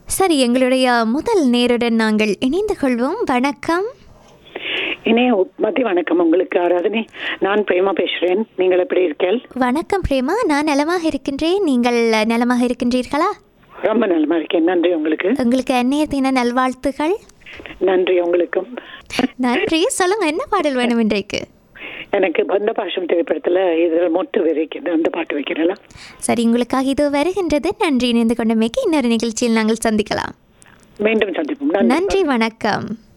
சரி எங்களுடைய முதல் நேருடன் நாங்கள் இணைந்து கொள்வோம் வணக்கம் இணைய மதிய வணக்கம் உங்களுக்கு ஆராதனை நான் பிரேமா பேசுறேன் நீங்கள் எப்படி இருக்கீர்கள் வணக்கம் பிரேமா நான் நலமாக இருக்கின்றேன் நீங்கள் நலமாக இருக்கின்றீர்களா ரொம்ப நலமா இருக்கேன் நன்றி உங்களுக்கு உங்களுக்கு அந்நிய தின நல்வாழ்த்துகள் நன்றி உங்களுக்கும் நன்றி சொல்லுங்க என்ன பாடல் வேணும் இன்றைக்கு எனக்கு பந்த பாஷம் திரைப்படத்துல இதில் மொட்டு விதைக்குது அந்த பாட்டு வைக்கிறேன் சரி உங்களுக்காக இது வருகின்றது நன்றி இணைந்து கொண்டமைக்கு இன்னொரு நிகழ்ச்சியில் நாங்கள் சந்திக்கலாம் மீண்டும் சந்திப்போம் நன்றி நன்றி வணக்கம்